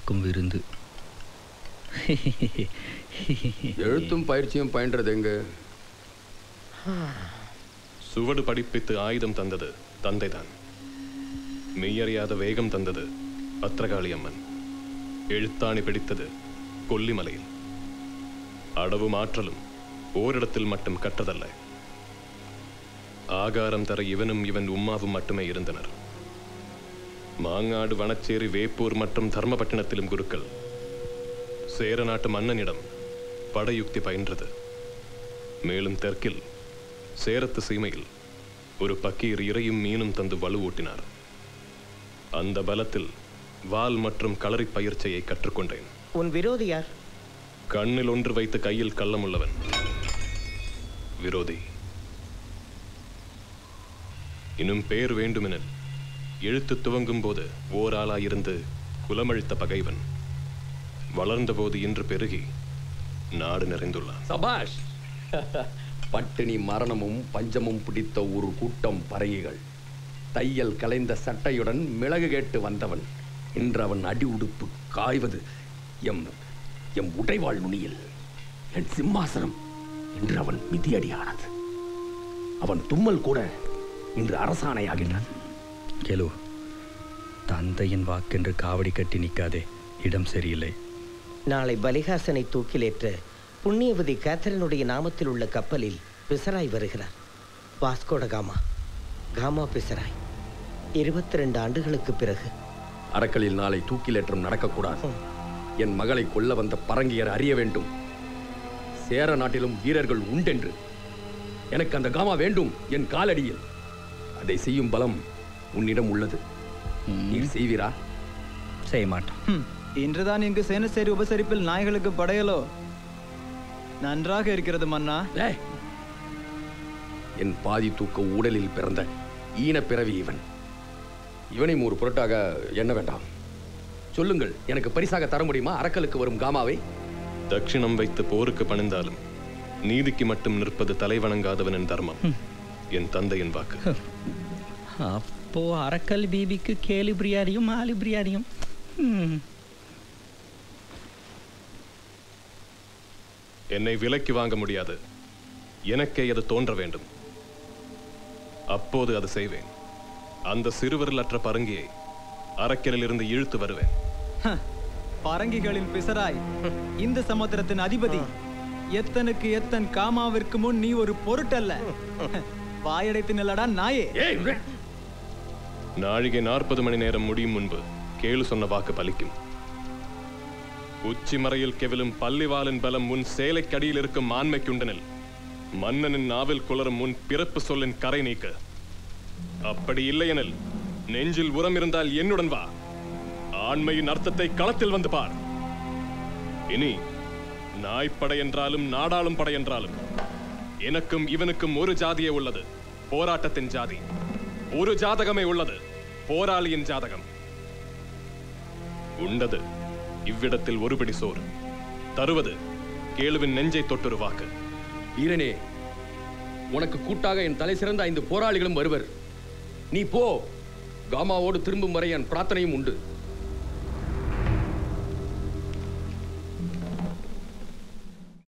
காக்கும் விருந்து எழுத்தும் பயிற்சியும் பயின்றது எங்க சுவடு படிப்பித்து ஆயுதம் தந்தது தந்தைதான் மெய்யறியாத வேகம் தந்தது பத்திரகாளி அம்மன் எழுத்தாணி பிடித்தது கொல்லிமலையில் அடவும் ஆற்றலும் ஓரிடத்தில் மட்டும் கற்றதல்ல ஆகாரம் தர இவனும் இவன் உம்மாவும் மட்டுமே இருந்தனர் மாங்காடு வனச்சேரி வேப்பூர் மற்றும் தர்மபட்டினத்திலும் குருக்கள் சேர நாட்டு மன்னனிடம் படையுக்தி பயின்றது மேலும் தெற்கில் சேரத்து சீமையில் ஒரு பக்கீர் இறையும் மீனும் தந்து வலுவூட்டினார் அந்த பலத்தில் வால் மற்றும் களரி பயிற்சியை கற்றுக்கொண்டேன் உன் விரோதி யார் கண்ணில் ஒன்று வைத்து கையில் கள்ளம் உள்ளவன் விரோதி இன்னும் பேர் வேண்டுமெனில் எழுத்து துவங்கும் போது ஓர் ஆளாயிருந்து குலமழித்த பகைவன் வளர்ந்தபோது இன்று பெருகி நாடு நிறைந்துள்ளான் சபாஷ் பட்டினி மரணமும் பஞ்சமும் பிடித்த ஒரு கூட்டம் பறகைகள் தையல் கலைந்த சட்டையுடன் மிளகு கேட்டு வந்தவன் இன்று அவன் அடி உடுப்பு காய்வது எம் எம் உடைவாள் நுனியில் என் சிம்மாசனம் இன்று அவன் மிதியடியானது அவன் தும்மல் கூட இன்று அரசாணையாகின்றது கேளு தந்தையின் வாக்கென்று காவடி கட்டி நிற்காதே இடம் சரியில்லை நாளை பலிகாசனை தூக்கிலேற்ற புண்ணியவதி கேத்தரினுடைய நாமத்தில் உள்ள கப்பலில் பிசராய் வருகிறார் வாஸ்கோட காமா காமா பிசராய் இருபத்தி ரெண்டு ஆண்டுகளுக்கு பிறகு அரக்கலில் நாளை தூக்கிலேற்றம் நடக்கக்கூடாது என் மகளை கொல்ல வந்த பரங்கியர் அறிய வேண்டும் சேர நாட்டிலும் வீரர்கள் உண்டென்று எனக்கு அந்த காமா வேண்டும் என் காலடியில் அதை செய்யும் பலம் உன்னிடம் உள்ளது நீர் செய்வீரா செய்ய மாட்டான் ஹம், இன்றுதான் இங்கு சேனசேரி உபசரிப்பில் நாய்களுக்கு படையலோ நன்றாக இருக்கிறது மன்னா ஏய், என் பாதி தூக்க ஊடலில் பிறந்த ஈன பிறவி இவன் இவனையும் ஒரு பொருட்டாக எண்ண வேண்டாம் சொல்லுங்கள் எனக்கு பரிசாக தர முடியுமா அரக்கலுக்கு வரும் காமாவை தட்சிணம் வைத்து போருக்கு பணிந்தாலும் நீதிக்கு மட்டும் நிற்பது தலைவணங்காதவனின் தர்மம் என் தந்தையின் வாக்கு அப்போ அரக்கல் பீபிக்கு கேலி பிரியாணியும் ஆலி பிரியாணியும் ம். என்னை விலைக்கு வாங்க முடியாது எனக்கே அது தோன்ற வேண்டும் அப்போது அது செய்வேன் அந்த சிறுவரிலற்ற பருங்கியை அரக்கலிலிருந்து இழுத்து வருவேன் ஹ, பரங்கிகளின் பிசராய் இந்த சமுத்திரத்தின் அதிபதி எத்தனுக்கு எத்தன் காமாவிற்கு முன் நீ ஒரு பொருட்டல்ல வாயடைத்து நில்லடா நாயே நாழிகை நாற்பது மணி நேரம் முடியும் முன்பு கேளு சொன்ன வாக்கு பலிக்கும் உச்சி மறையில் கெவிலும் பள்ளிவாலின் பலம் முன் சேலைக்கடியில் இருக்கும் ஆண்மைக்குண்டனில் மன்னனின் நாவில் குளரும் முன் பிறப்பு சொல்லின் கரை நீக்க அப்படி இல்லையெனில் நெஞ்சில் உரம் இருந்தால் என்னுடன் வா ஆண்மையின் அர்த்தத்தை களத்தில் வந்து பார் இனி நாய்ப்படை என்றாலும் நாடாளும் படை என்றாலும் எனக்கும் இவனுக்கும் ஒரு ஜாதியே உள்ளது போராட்டத்தின் ஜாதி ஒரு ஜாதகமே உள்ளது போராளியின் ஜாதகம் உண்டது இவ்விடத்தில் ஒருபடி சோறு தருவது கேளுவின் நெஞ்சை தொட்டொரு வாக்கு வீரனே உனக்கு கூட்டாக என் தலை சிறந்த ஐந்து போராளிகளும் வருவர் நீ போ காமாவோடு திரும்பும் வரை என் பிரார்த்தனையும் உண்டு